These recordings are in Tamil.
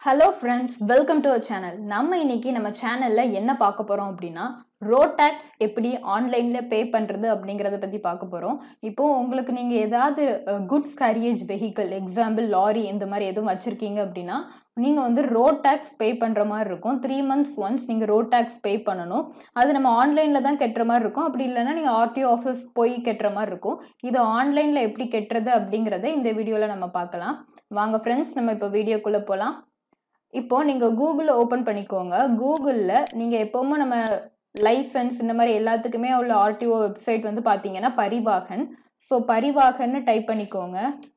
hello friends welcome to our channel நம்ம இன்னைக்கு நம்ம சேனலில் என்ன பார்க்க போகிறோம் அப்படின்னா ரோட் டேக்ஸ் எப்படி ஆன்லைனில் பே பண்ணுறது அப்படிங்கிறத பற்றி பார்க்க போகிறோம் இப்போது உங்களுக்கு நீங்கள் ஏதாவது goods carriage vehicle example lorry இந்த மாதிரி எதுவும் வச்சுருக்கீங்க அப்படின்னா நீங்கள் வந்து ரோட் டேக்ஸ் பே பண்ணுற மாதிரி இருக்கும் த்ரீ மந்த்ஸ் ஒன்ஸ் நீங்கள் ரோட் டேக்ஸ் பே பண்ணணும் அது நம்ம ஆன்லைனில் தான் கட்டுற மாதிரி இருக்கும் அப்படி இல்லைன்னா நீங்கள் ஆர்டிஓ ஆஃபீஸ் போய் கட்டுற மாதிரி இருக்கும் இது ஆன்லைனில் எப்படி கட்டுறது அப்படிங்கிறத இந்த வீடியோவில் நம்ம பார்க்கலாம் வாங்க ஃப்ரெண்ட்ஸ் நம்ம இப்போ வீடியோக்குள்ளே போகலாம் இப்போ நீங்கள் கூகுள் ஓப்பன் பண்ணிக்கோங்க கூகுளில் நீங்கள் எப்போவுமே நம்ம லைசன்ஸ் இந்த மாதிரி எல்லாத்துக்குமே உள்ள ஆர்டிஓ வெப்சைட் வந்து பார்த்தீங்கன்னா பரிவாகன் ஸோ பரிவாகன்னு டைப் பண்ணிக்கோங்க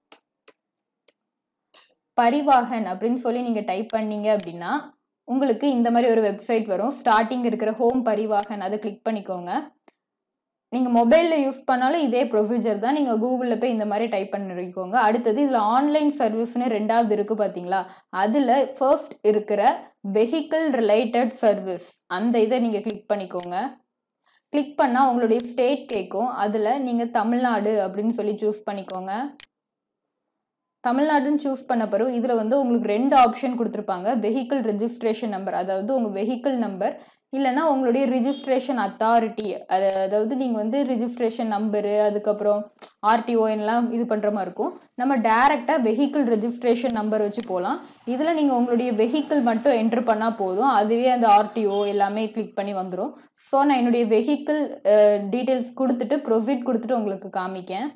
பரிவாகன் அப்படின்னு சொல்லி நீங்கள் டைப் பண்ணீங்க அப்படின்னா உங்களுக்கு இந்த மாதிரி ஒரு வெப்சைட் வரும் ஸ்டார்டிங் இருக்கிற ஹோம் பரிவாகன் அதை கிளிக் பண்ணிக்கோங்க நீங்கள் மொபைலில் யூஸ் பண்ணாலும் இதே ப்ரொசீஜர் தான் நீங்கள் கூகுளில் போய் இந்த மாதிரி டைப் பண்ணிக்கோங்க அடுத்தது இதில் ஆன்லைன் சர்வீஸ்னு ரெண்டாவது இருக்குது பார்த்தீங்களா அதில் ஃபர்ஸ்ட் இருக்கிற வெஹிக்கிள் ரிலேட்டட் சர்வீஸ் அந்த இதை நீங்கள் கிளிக் பண்ணிக்கோங்க கிளிக் பண்ணால் உங்களுடைய ஸ்டேட் கேட்கும் அதில் நீங்கள் தமிழ்நாடு அப்படின்னு சொல்லி சூஸ் பண்ணிக்கோங்க தமிழ்நாடுன்னு சூஸ் பண்ண பிறகு இதில் வந்து உங்களுக்கு ரெண்டு ஆப்ஷன் கொடுத்துருப்பாங்க வெஹிக்கிள் ரெஜிஸ்ட்ரேஷன் நம்பர் அதாவது உங்கள் வெஹிக்கிள் நம்பர் இல்லைனா உங்களுடைய ரிஜிஸ்ட்ரேஷன் அத்தாரிட்டி அது அதாவது நீங்கள் வந்து ரிஜிஸ்ட்ரேஷன் நம்பரு அதுக்கப்புறம் ஆர்டிஓ எல்லாம் இது பண்ணுற மாதிரி இருக்கும் நம்ம டேரெக்டாக வெஹிக்கிள் ரெஜிஸ்ட்ரேஷன் நம்பர் வச்சு போகலாம் இதில் நீங்கள் உங்களுடைய வெஹிக்கிள் மட்டும் என்ட்ரு பண்ணால் போதும் அதுவே அந்த ஆர்டிஓ எல்லாமே கிளிக் பண்ணி வந்துடும் ஸோ நான் என்னுடைய வெஹிக்கிள் டீட்டெயில்ஸ் கொடுத்துட்டு ப்ரொசீட் கொடுத்துட்டு உங்களுக்கு காமிக்கேன்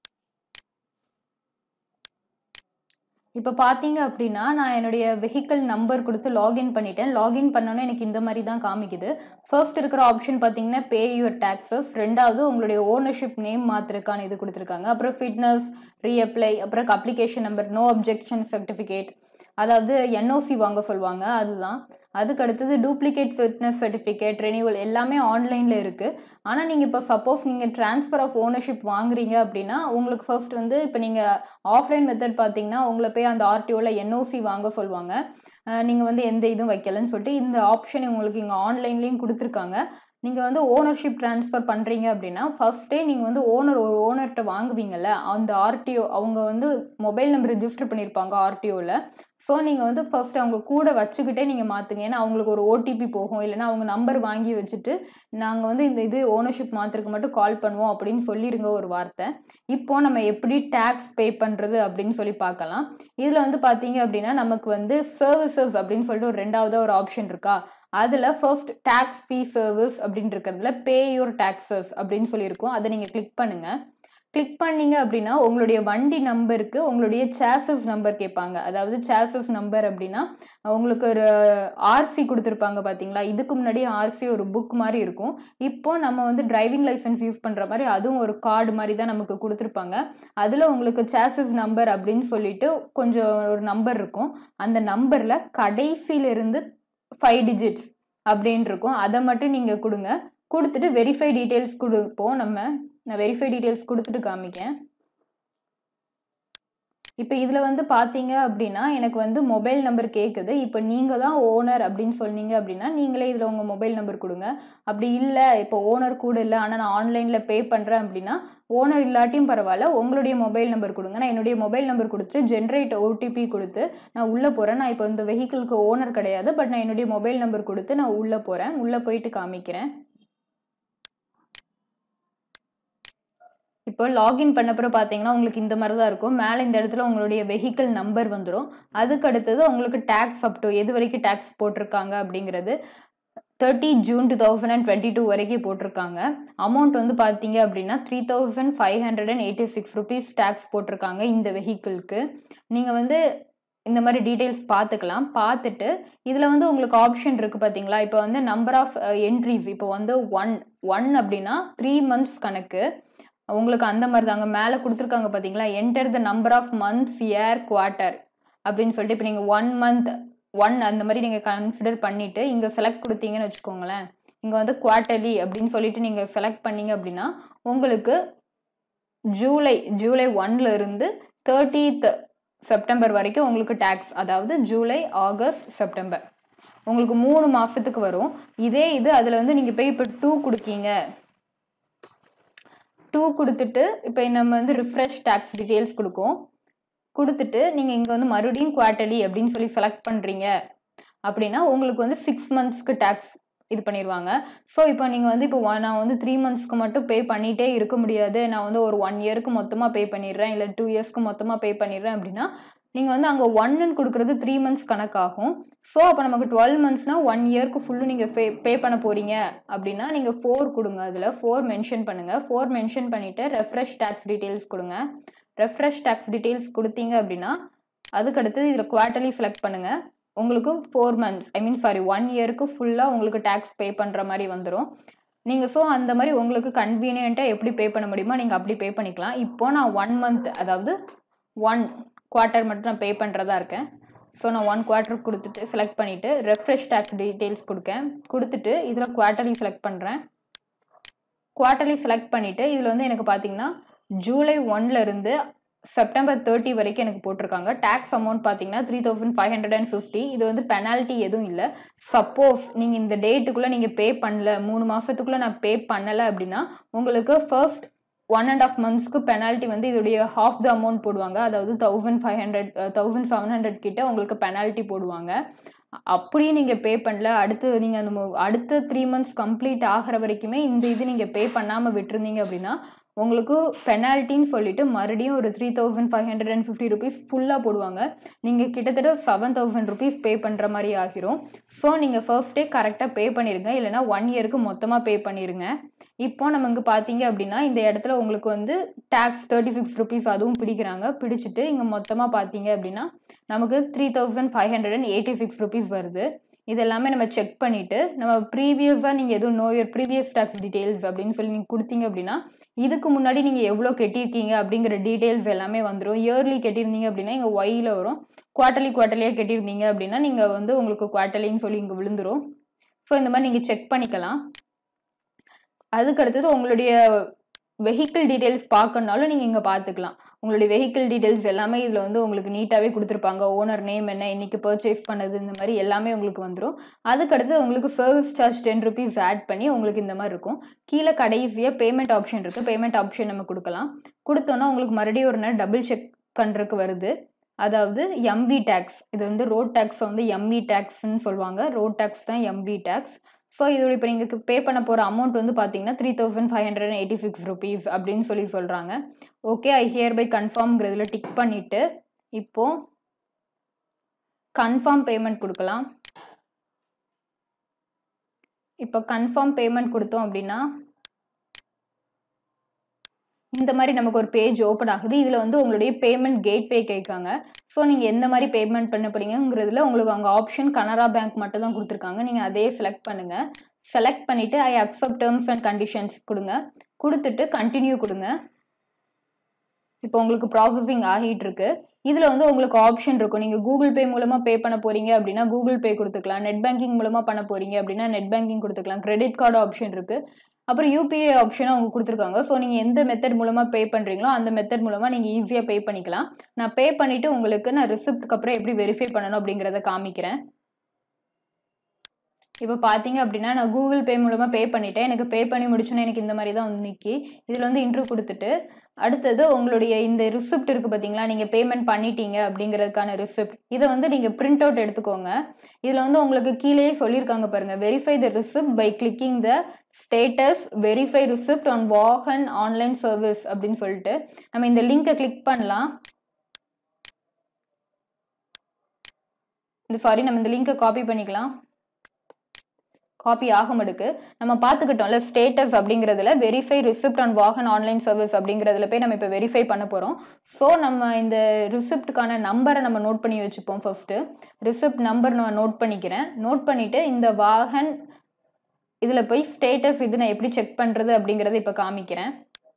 இப்போ பார்த்தீங்க அப்படின்னா நான் என்னுடைய வெஹிக்கிள் நம்பர் கொடுத்து லாகின் பண்ணிட்டேன் லாகின் பண்ணோன்னே எனக்கு இந்த மாதிரி தான் காமிக்குது ஃபர்ஸ்ட் இருக்கிற ஆப்ஷன் பார்த்தீங்கன்னா பே யுவர் டேக்ஸஸ் ரெண்டாவது உங்களுடைய ஓனர்ஷிப் நேம் மாத்திரக்கான இது கொடுத்துருக்காங்க அப்புறம் ஃபிட்னஸ் ரீஅப்ளை அப்புறம் application number no objection certificate அதாவது என்ஓசி வாங்க சொல்லுவாங்க அதுதான் அதுக்கு அடுத்தது டூப்ளிகேட் ஃபிட்னஸ் சர்டிஃபிகேட் ரெனியூவல் எல்லாமே ஆன்லைனில் இருக்குது ஆனால் நீங்கள் இப்போ சப்போஸ் நீங்கள் ட்ரான்ஸ்ஃபர் ஆஃப் ஓனர்ஷிப் வாங்குறீங்க அப்படின்னா உங்களுக்கு ஃபர்ஸ்ட் வந்து இப்போ நீங்கள் ஆஃப்லைன் மெத்தட் பார்த்தீங்கன்னா உங்களை போய் அந்த ஆர்டிஓவில் என்ஓசி வாங்க சொல்லுவாங்க நீங்கள் வந்து எந்த இதுவும் வைக்கலன்னு சொல்லிட்டு இந்த ஆப்ஷன் உங்களுக்கு இங்கே ஆன்லைன்லேயும் கொடுத்துருக்காங்க நீங்கள் வந்து ஓனர்ஷிப் ட்ரான்ஸ்ஃபர் பண்ணுறீங்க அப்படின்னா ஃபஸ்ட்டே நீங்கள் வந்து ஓனர் ஒரு ஓனர்கிட்ட வாங்குவீங்கல்ல அந்த ஆர்டிஓ அவங்க வந்து மொபைல் நம்பர் ரிஜிஸ்டர் பண்ணியிருப்பாங்க ஆர்டிஓவில் ஸோ நீங்கள் வந்து ஃபர்ஸ்ட் அவங்க கூட வச்சுக்கிட்டே நீங்கள் மாற்றுங்க ஏன்னா அவங்களுக்கு ஒரு ஓடிபி போகும் இல்லைனா அவங்க நம்பர் வாங்கி வச்சுட்டு நாங்கள் வந்து இந்த இது ஓனர்ஷிப் மாத்திரக்கு மட்டும் கால் பண்ணுவோம் அப்படின்னு சொல்லிடுங்க ஒரு வார்த்தை இப்போ நம்ம எப்படி டேக்ஸ் பே பண்ணுறது அப்படின்னு சொல்லி பார்க்கலாம் இதில் வந்து பார்த்தீங்க அப்படின்னா நமக்கு வந்து சர்வீசஸ் அப்படின்னு சொல்லிட்டு ஒரு ரெண்டாவது ஒரு ஆப்ஷன் இருக்கா அதில் ஃபர்ஸ்ட் டேக்ஸ் ஃபீ சர்வீஸ் அப்படின்னு இருக்கிறதுல பே யூர் டேக்ஸஸ் அப்படின்னு சொல்லியிருக்கோம் அதை நீங்கள் கிளிக் பண்ணுங்கள் கிளிக் பண்ணீங்க அப்படின்னா உங்களுடைய வண்டி நம்பருக்கு உங்களுடைய சேசஸ் நம்பர் கேட்பாங்க அதாவது சேசஸ் நம்பர் அப்படின்னா உங்களுக்கு ஒரு ஆர்சி கொடுத்துருப்பாங்க பார்த்தீங்களா இதுக்கு முன்னாடி ஆர்சி ஒரு புக் மாதிரி இருக்கும் இப்போ நம்ம வந்து டிரைவிங் லைசன்ஸ் யூஸ் பண்ணுற மாதிரி அதுவும் ஒரு கார்டு மாதிரி தான் நமக்கு கொடுத்துருப்பாங்க அதில் உங்களுக்கு சேசஸ் நம்பர் அப்படின்னு சொல்லிட்டு கொஞ்சம் ஒரு நம்பர் இருக்கும் அந்த நம்பரில் கடைசியிலிருந்து ஃபைவ் டிஜிட்ஸ் அப்படின்னு இருக்கும் அதை மட்டும் நீங்கள் கொடுங்க கொடுத்துட்டு வெரிஃபை டீட்டெயில்ஸ் கொடுப்போம் நம்ம நான் வெரிஃபை டீட்டெயில்ஸ் கொடுத்துட்டு காமிக்கேன் இப்போ இதில் வந்து பார்த்தீங்க அப்படின்னா எனக்கு வந்து மொபைல் நம்பர் கேட்குது இப்போ நீங்கள் தான் ஓனர் அப்படின்னு சொன்னீங்க அப்படின்னா நீங்களே இதில் உங்கள் மொபைல் நம்பர் கொடுங்க அப்படி இல்லை இப்போ ஓனர் கூட இல்லை ஆனால் நான் ஆன்லைனில் பே பண்ணுறேன் அப்படின்னா ஓனர் இல்லாட்டியும் பரவாயில்ல உங்களுடைய மொபைல் நம்பர் கொடுங்க நான் என்னுடைய மொபைல் நம்பர் கொடுத்துட்டு ஜென்ரேட் ஓடிபி கொடுத்து நான் உள்ளே போகிறேன் நான் இப்போ இந்த வெஹிக்கிளுக்கு ஓனர் கிடையாது பட் நான் என்னுடைய மொபைல் நம்பர் கொடுத்து நான் உள்ளே போகிறேன் உள்ளே போயிட்டு காமிக்கிறேன் இப்போ லாகின் பண்ண பிறகு பார்த்தீங்கன்னா உங்களுக்கு இந்த மாதிரி தான் இருக்கும் மேலே இந்த இடத்துல உங்களுடைய வெஹிக்கிள் நம்பர் வந்துடும் அதுக்கு அடுத்தது உங்களுக்கு டேக்ஸ் அப் டு எது வரைக்கும் டேக்ஸ் போட்டிருக்காங்க அப்படிங்கிறது thirty June two thousand and twenty two வரைக்கும் போட்டிருக்காங்க அமௌண்ட் வந்து பார்த்தீங்க அப்படின்னா three thousand five hundred and eighty six rupees tax போட்டிருக்காங்க இந்த வெஹிக்கிளுக்கு நீங்கள் வந்து இந்த மாதிரி டீட்டெயில்ஸ் பார்த்துக்கலாம் பார்த்துட்டு இதில் வந்து உங்களுக்கு ஆப்ஷன் இருக்குது பார்த்தீங்களா இப்போ வந்து நம்பர் ஆஃப் என்ட்ரிஸ் இப்போ வந்து ஒன் ஒன் அப்படின்னா த்ரீ மந்த்ஸ் கணக்கு உங்களுக்கு அந்த மாதிரி தாங்க மேலே கொடுத்துருக்காங்க பார்த்தீங்களா enter the number of months year quarter அப்படின்னு சொல்லிட்டு இப்போ நீங்கள் ஒன் மந்த் ஒன் அந்த மாதிரி நீங்கள் கன்சிடர் பண்ணிவிட்டு இங்கே செலக்ட் கொடுத்தீங்கன்னு வச்சுக்கோங்களேன் இங்கே வந்து குவார்ட்டர்லி அப்படின்னு சொல்லிட்டு நீங்கள் செலக்ட் பண்ணீங்க அப்படின்னா உங்களுக்கு ஜூலை ஜூலை ஒன்ல இருந்து தேர்ட்டீத் செப்டம்பர் வரைக்கும் உங்களுக்கு டேக்ஸ் அதாவது ஜூலை ஆகஸ்ட் செப்டம்பர் உங்களுக்கு மூணு மாதத்துக்கு வரும் இதே இது அதில் வந்து நீங்கள் போய் இப்போ டூ கொடுக்கீங்க டூ கொடுத்துட்டு இப்போ நம்ம வந்து ரிஃப்ரெஷ் டேக்ஸ் டீட்டெயில்ஸ் கொடுக்கும் கொடுத்துட்டு நீங்கள் இங்கே வந்து மறுபடியும் குவார்ட்டர்லி அப்படின்னு சொல்லி செலக்ட் பண்ணுறீங்க அப்படின்னா உங்களுக்கு வந்து சிக்ஸ் மந்த்ஸ்க்கு டேக்ஸ் இது பண்ணிடுவாங்க ஸோ இப்போ நீங்கள் வந்து இப்போ one- நான் வந்து த்ரீ மந்த்ஸ்க்கு மட்டும் பே பண்ணிகிட்டே இருக்க முடியாது நான் வந்து ஒரு ஒன் இயருக்கு மொத்தமாக பே பண்ணிடுறேன் இல்லை டூ இயர்ஸ்க்கு மொத்தமாக பே பண்ணிடுறேன் அப்படின்னா நீங்கள் வந்து அங்கே ஒன்னு கொடுக்குறது த்ரீ மந்த்ஸ் கணக்காகும் ஸோ அப்போ நமக்கு டுவெல் மந்த்ஸ்னால் ஒன் இயர்க்கு ஃபுல்லும் நீங்கள் பே பே பண்ண போகிறீங்க அப்படின்னா நீங்கள் ஃபோர் கொடுங்க அதில் ஃபோர் மென்ஷன் பண்ணுங்கள் ஃபோர் மென்ஷன் பண்ணிவிட்டு ரெஃப்ரெஷ் டேக்ஸ் டீட்டெயில்ஸ் கொடுங்க ரெஃப்ரெஷ் டேக்ஸ் டீட்டெயில்ஸ் கொடுத்தீங்க அப்படின்னா அதுக்கடுத்து இதில் குவார்ட்டர்லி செலக்ட் பண்ணுங்கள் உங்களுக்கு four months I mean sorry one இயருக்கு ஃபுல்லாக உங்களுக்கு டேக்ஸ் பே பண்ணுற மாதிரி வந்துடும் நீங்கள் ஸோ அந்த மாதிரி உங்களுக்கு கன்வீனியண்ட்டாக எப்படி பே பண்ண முடியுமோ நீங்கள் அப்படி பே பண்ணிக்கலாம் இப்போ நான் ஒன் மந்த் அதாவது ஒன் குவார்ட்டர் மட்டும் நான் பே பண்ணுறதா இருக்கேன் ஸோ நான் ஒன் குவார்ட்டர் கொடுத்துட்டு செலக்ட் பண்ணிவிட்டு ரெஃப்ரெஷ் டேக்ஸ் டீட்டெயில்ஸ் கொடுக்கேன் கொடுத்துட்டு இதில் குவார்ட்டர்லி செலக்ட் பண்ணுறேன் குவார்ட்டர்லி செலக்ட் பண்ணிவிட்டு இதில் வந்து எனக்கு பார்த்தீங்கன்னா ஜூலை ஒன்லேருந்து செப்டம்பர் தேர்ட்டி வரைக்கும் எனக்கு போட்டிருக்காங்க டேக்ஸ் அமௌண்ட் பார்த்தீங்கன்னா three thousand five hundred and fifty இது வந்து பெனால்ட்டி எதுவும் இல்லை சப்போஸ் நீங்கள் இந்த டேட்டுக்குள்ளே நீங்கள் பே பண்ணல மூணு மாதத்துக்குள்ளே நான் பே பண்ணலை அப்படின்னா உங்களுக்கு ஃபர்ஸ்ட் ஒன் அண்ட் ஆஃப் மந்த்ஸ்க்கு பெனால்ட்டி வந்து இதோடைய ஹாஃப் த அமௌண்ட் போடுவாங்க அதாவது thousand five hundred thousand seven hundred கிட்ட உங்களுக்கு பெனால்ட்டி போடுவாங்க அப்படியே நீங்கள் பே பண்ணல அடுத்து நீங்கள் அந்த மு- அடுத்த த்ரீ மந்த்ஸ் கம்ப்ளீட் ஆகிற வரைக்குமே இந்த இது நீங்கள் பே பண்ணாமல் விட்டுருந்தீங்க அப்படின்னா உங்களுக்கு பெனால்ட்டின்னு சொல்லிட்டு மறுபடியும் ஒரு three thousand five hundred and fifty rupees ஃபுல்லாக போடுவாங்க நீங்கள் கிட்டத்தட்ட செவன் தௌசண்ட் ருபீஸ் பே பண்ணுற மாதிரி ஆகிரும் ஸோ நீங்கள் ஃபர்ஸ்டே கரெக்டாக பே பண்ணிடுங்க இல்லைனா ஒன் இயருக்கு மொத்தமாக பே பண்ணிடுங்க இப்போ நமக்கு பார்த்தீங்க அப்படின்னா இந்த இடத்துல உங்களுக்கு வந்து டேக்ஸ் தேர்ட்டி சிக்ஸ் ருபீஸ் அதுவும் பிடிக்கிறாங்க பிடிச்சிட்டு இங்கே மொத்தமாக பார்த்தீங்க அப்படின்னா நமக்கு three thousand five hundred and eighty six rupees வருது இது எல்லாமே நம்ம செக் பண்ணிவிட்டு நம்ம ப்ரீவியஸாக நீங்கள் எதுவும் no year previous tax details அப்படின்னு சொல்லி நீங்கள் கொடுத்தீங்க அப்படின்னா இதுக்கு முன்னாடி நீங்கள் எவ்வளோ கட்டியிருக்கீங்க அப்படிங்கிற டீட்டெயில்ஸ் எல்லாமே வந்துடும் இயர்லி கட்டியிருந்தீங்க அப்படின்னா இங்கே ஒயில் வரும் குவார்ட்டர்லி குவார்ட்டர்லியாக கட்டியிருந்தீங்க அப்படின்னா நீங்கள் வந்து உங்களுக்கு குவார்ட்டர்லின்னு சொல்லி இங்கே விழுந்துரும் ஸோ இந்த மாதிரி நீங்கள் செக் பண்ணிக்கலாம் அதுக்கு அடுத்தது உங்களுடைய வெஹிக்கிள் டீட்டெயில்ஸ் பார்க்கணுனாலும் நீங்கள் இங்கே பார்த்துக்கலாம் உங்களுடைய வெஹிக்கிள் டீட்டெயில்ஸ் எல்லாமே இதில் வந்து உங்களுக்கு நீட்டாகவே கொடுத்துருப்பாங்க ஓனர் நேம் என்ன இன்னைக்கு பர்ச்சேஸ் பண்ணது இந்த மாதிரி எல்லாமே உங்களுக்கு வந்துடும் அதுக்கடுத்து உங்களுக்கு service charge ten rupees add பண்ணி உங்களுக்கு இந்த மாதிரி இருக்கும் கீழே கடைசியாக பேமெண்ட் ஆப்ஷன் இருக்குது பேமெண்ட் ஆப்ஷன் நம்ம கொடுக்கலாம் கொடுத்தோன்னா உங்களுக்கு மறுபடியும் ஒரு நேரம் டபுள் செக் பண்ணுறதுக்கு வருது அதாவது எம்வி டேக்ஸ் இது வந்து ரோட் டேக்ஸ் வந்து எம்வி டேக்ஸ்ன்னு சொல்லுவாங்க ரோட் டேக்ஸ் தான் எம்வி டேக்ஸ் ஸோ இதோட இப்போ நீங்கள் பே பண்ண போகிற அமௌண்ட் வந்து பார்த்தீங்கன்னா three thousand five hundred eighty six rupees அப்படின்னு சொல்லி சொல்கிறாங்க ஓகே ஐ ஹியர் பை கன்ஃபார்ம்ங்கிறதுல டிக் பண்ணிவிட்டு இப்போது கன்ஃபார்ம் பேமெண்ட் கொடுக்கலாம் இப்போ கன்ஃபார்ம் பேமெண்ட் கொடுத்தோம் அப்படின்னா இந்த மாதிரி நமக்கு ஒரு பேஜ் ஓப்பன் ஆகுது இதில் வந்து உங்களுடைய பேமெண்ட் கேட்வே கேட்காங்க ஸோ நீங்கள் எந்த மாதிரி பேமெண்ட் பண்ண போறீங்கிறதுல உங்களுக்கு அங்கே ஆப்ஷன் கனரா பேங்க் மட்டும் தான் கொடுத்துருக்காங்க நீங்கள் அதே செலக்ட் பண்ணுங்கள் செலக்ட் பண்ணிவிட்டு I accept terms and conditions கொடுங்க கொடுத்துட்டு கண்டினியூ கொடுங்க இப்போ உங்களுக்கு ப்ராசஸிங் ஆகிட்டு இருக்கு இதில் வந்து உங்களுக்கு ஆப்ஷன் இருக்கும் நீங்கள் கூகுள் பே மூலமாக பே பண்ண போறீங்க அப்படின்னா கூகுள் பே கொடுத்துக்கலாம் நெட் பேங்கிங் மூலமாக பண்ண போறீங்க அப்படின்னா நெட் பேங்கிங் கொடுத்துக்கலாம் கிரெடிட் கார்டு ஆப்ஷன் இருக்குது அப்புறம் யூபிஐ ஆப்ஷனும் அவங்க கொடுத்துருக்காங்க ஸோ நீங்கள் எந்த மெத்தட் மூலமாக பே பண்ணுறீங்களோ அந்த மெத்தட் மூலமாக நீங்கள் ஈஸியாக பே பண்ணிக்கலாம் நான் பே பண்ணிவிட்டு உங்களுக்கு நான் ரிசிப்ட்க்கு அப்புறம் எப்படி வெரிஃபை பண்ணணும் அப்படிங்கிறத காமிக்கிறேன் இப்போ பார்த்தீங்க அப்படின்னா நான் கூகுள் பே மூலமாக பே பண்ணிட்டேன் எனக்கு பே பண்ணி முடிச்சோன்னே எனக்கு இந்த மாதிரி தான் வந்து நிற்கி இதில் வந்து இன்ட்ரூ கொடுத்துட்டு அடுத்தது உங்களுடைய இந்த ரிசிப்ட் இருக்குது பார்த்தீங்களா நீங்கள் பேமெண்ட் பண்ணிட்டீங்க அப்படிங்கிறதுக்கான ரிசிப்ட் இதை வந்து நீங்கள் பிரிண்ட் அவுட் எடுத்துக்கோங்க இதில் வந்து உங்களுக்கு கீழேயே சொல்லியிருக்காங்க பாருங்கள் verify the receipt by clicking the status verify receipt on Vahan online service அப்படின்னு சொல்லிட்டு நம்ம இந்த லிங்கை கிளிக் பண்ணலாம் இந்த சாரி நம்ம இந்த லிங்கை காப்பி பண்ணிக்கலாம் காப்பி ஆக மாட்டுக்கு நம்ம பார்த்துக்கிட்டோம்ல ஸ்டேட்டஸ் அப்படிங்கிறதுல verify receipt on Vahan online service அப்படிங்கிறதுல போய் நம்ம இப்போ வெரிஃபை பண்ண போகிறோம் ஸோ நம்ம இந்த ரிசிப்ட்டுக்கான நம்பரை நம்ம நோட் பண்ணி வச்சுப்போம் ஃபர்ஸ்ட்டு ரிசிப்ட் நம்பர் நான் நோட் பண்ணிக்கிறேன் நோட் பண்ணிவிட்டு இந்த வாகன் இதில் போய் ஸ்டேட்டஸ் இது நான் எப்படி செக் பண்ணுறது அப்படிங்கிறத இப்போ காமிக்கிறேன்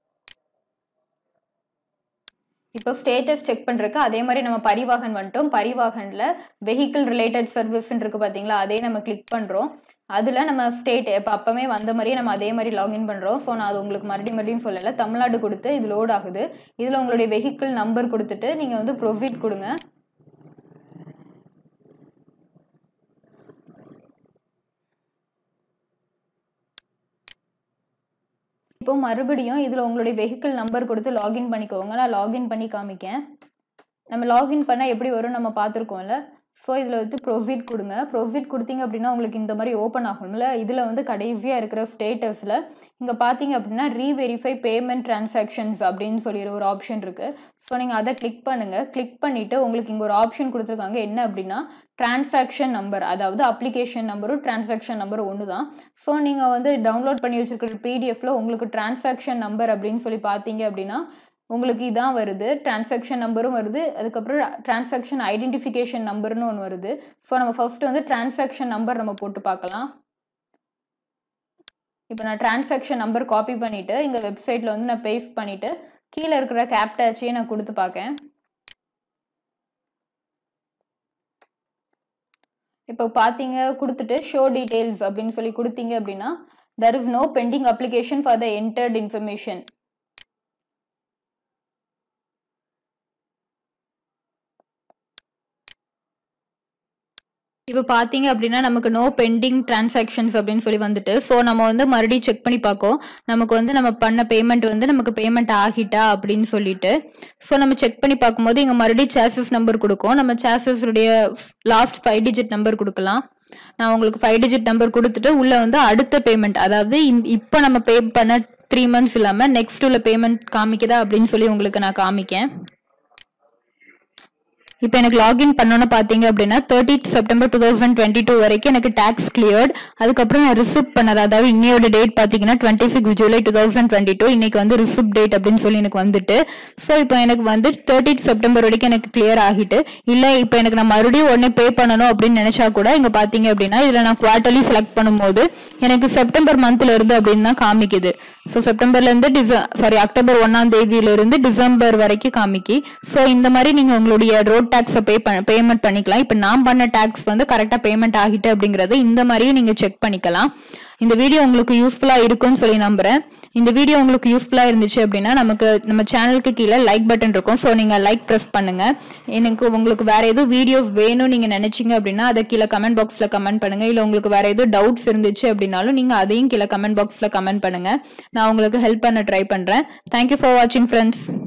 இப்போ ஸ்டேட்டஸ் செக் பண்ணுறதுக்கு அதே மாதிரி நம்ம பரிவாகன் வந்துட்டோம் பரிவாகனில் வெஹிக்கிள் ரிலேட்டட் சர்வீஸ்ன்னு இருக்குது பார்த்தீங்களா அதே நம்ம கிளிக் பண்ணுறோம் அதில் நம்ம ஸ்டேட் இப்போ அப்போவே வந்த மாதிரியே நம்ம அதே மாதிரி லாகின் பண்ணுறோம் ஸோ நான் அது உங்களுக்கு மறுபடியும் மறுபடியும் சொல்லலை தமிழ்நாடு கொடுத்து இது லோட் ஆகுது இதில் உங்களுடைய வெஹிக்கிள் நம்பர் கொடுத்துட்டு நீங்கள் வந்து ப்ரொசீட் கொடுங்க இப்போ மறுபடியும் இதில் உங்களுடைய வெஹிக்கிள் நம்பர் கொடுத்து லாகின் பண்ணிக்கோங்க நான் லாகின் பண்ணி காமிக்கேன் நம்ம லாகின் பண்ணால் எப்படி வரும் நம்ம பார்த்துருக்கோம்ல ஸோ இதில் வந்து ப்ரொசீட் கொடுங்க ப்ரொசீட் கொடுத்தீங்க அப்படின்னா உங்களுக்கு இந்த மாதிரி ஓப்பன் ஆகும்ல இதில் வந்து கடைசியாக இருக்கிற ஸ்டேட்டஸில் இங்கே பார்த்தீங்க அப்படின்னா ரீவெரிஃபை பேமெண்ட் டிரான்சாக்ஷன்ஸ் அப்படின்னு சொல்லி ஒரு ஆப்ஷன் இருக்குது ஸோ நீங்கள் அதை கிளிக் பண்ணுங்கள் கிளிக் பண்ணிவிட்டு உங்களுக்கு இங்கே ஒரு ஆப்ஷன் கொடுத்துருக்காங்க என்ன அப்படின்னா டிரான்சாக்ஷன் நம்பர் அதாவது அப்ளிகேஷன் நம்பரும் டிரான்சாக்ஷன் நம்பரும் ஒன்று தான் ஸோ நீங்கள் வந்து டவுன்லோட் பண்ணி வச்சுருக்கிற பிடிஎஃப்பில் உங்களுக்கு டிரான்சாக்ஷன் நம்பர் அப்படின்னு சொல்லி பார்த்தீங்க அப்படின்னா உங்களுக்கு இதான் வருது டிரான்சாக்ஷன் நம்பரும் வருது அதுக்கப்புறம் டிரான்சாக்ஷன் ஐடென்டிஃபிகேஷன் நம்பர்னு ஒன்று வருது ஸோ நம்ம ஃபஸ்ட்டு வந்து டிரான்சாக்ஷன் நம்பர் நம்ம போட்டு பார்க்கலாம் இப்போ நான் டிரான்சாக்ஷன் நம்பர் காப்பி பண்ணிவிட்டு இங்கே வெப்சைட்டில் வந்து நான் பேஸ்ட் பண்ணிவிட்டு கீழே இருக்கிற கேப்டாச்சையே நான் கொடுத்து பார்க்கேன் இப்போ பார்த்தீங்க கொடுத்துட்டு ஷோ டீட்டெயில்ஸ் அப்படின்னு சொல்லி கொடுத்தீங்க அப்படின்னா there is no pending application for the entered information இப்போ பார்த்தீங்க அப்படின்னா நமக்கு நோ பெண்டிங் டிரான்சாக்ஷன்ஸ் அப்படின்னு சொல்லி வந்துட்டு ஸோ நம்ம வந்து மறுபடியும் செக் பண்ணி பார்க்கோம் நமக்கு வந்து நம்ம பண்ண பேமெண்ட் வந்து நமக்கு பேமெண்ட் ஆகிட்டா அப்படின்னு சொல்லிட்டு ஸோ நம்ம செக் பண்ணி பார்க்கும்போது இங்கே மறுபடியும் சேசஸ் நம்பர் கொடுக்கும் நம்ம சேசஸுடைய லாஸ்ட் ஃபைவ் டிஜிட் நம்பர் கொடுக்கலாம் நான் உங்களுக்கு ஃபைவ் டிஜிட் நம்பர் கொடுத்துட்டு உள்ளே வந்து அடுத்த பேமெண்ட் அதாவது இப்போ நம்ம பே பண்ண த்ரீ மந்த்ஸ் இல்லாமல் நெக்ஸ்ட் உள்ள பேமெண்ட் காமிக்குதா அப்படின்னு சொல்லி உங்களுக்கு நான் காமிக்கேன் இப்போ எனக்கு லாகின் பண்ணோன்னு பார்த்தீங்க அப்படின்னா thirty September two thousand twenty two வரைக்கும் எனக்கு டேக்ஸ் கிளியர்ட் அதுக்கப்புறம் நான் ரிசிப்ட் பண்ணது அதாவது இன்னையோட டேட் பார்த்தீங்கன்னா twenty six July two thousand twenty two இன்னைக்கு வந்து ரிசிப்ட் டேட் அப்படின்னு சொல்லி எனக்கு வந்துட்டு ஸோ இப்போ எனக்கு வந்து தேர்ட்டி செப்டம்பர் வரைக்கும் எனக்கு கிளியர் ஆகிட்டு இல்லை இப்போ எனக்கு நான் மறுபடியும் உடனே பே பண்ணணும் அப்படின்னு நினைச்சா கூட இங்கே பார்த்தீங்க அப்படின்னா இதில் நான் குவார்ட்டர்லி செலக்ட் பண்ணும்போது எனக்கு செப்டம்பர் மந்த்ல இருந்து அப்படின்னு தான் காமிக்குது ஸோ செப்டம்பர்லேருந்து டிச சாரி அக்டோபர் ஒன்றாம் தேதியிலிருந்து டிசம்பர் வரைக்கும் காமிக்கி ஸோ இந்த மாதிரி நீங்கள் உங்களுடைய ரோட் டேக்ஸை பே பண்ண பேமெண்ட் பண்ணிக்கலாம் இப்போ நான் பண்ண டேக்ஸ் வந்து கரெக்டாக பேமெண்ட் ஆகிட்டு அப்படிங்கிறது இந்த மாதிரியும் நீங்கள் செக் பண்ணிக்கலாம் இந்த வீடியோ உங்களுக்கு யூஸ்ஃபுல்லாக இருக்கும்னு சொல்லி நம்புறேன் இந்த வீடியோ உங்களுக்கு யூஸ்ஃபுல்லாக இருந்துச்சு அப்படின்னா நமக்கு நம்ம சேனலுக்கு கீழே லைக் பட்டன் இருக்கும் ஸோ நீங்கள் லைக் ப்ரெஸ் பண்ணுங்க எனக்கு உங்களுக்கு வேற எதுவும் வீடியோஸ் வேணும் நீங்கள் நினைச்சீங்க அப்படின்னா அதை கீழே கமெண்ட் பாக்ஸில் கமெண்ட் பண்ணுங்க இல்லை உங்களுக்கு வேற எதுவும் டவுட்ஸ் இருந்துச்சு அப்படின்னாலும் நீங்கள் அதையும் கீழே கமெண்ட் பாக்ஸில் கமெண்ட் பண்ணுங்க நான் உங்களுக்கு ஹெல்ப் பண்ண ட்ரை பண்ணுறேன் தேங்க்யூ ஃபார் வாட்சிங் ஃப்ரெண்ட்ஸ்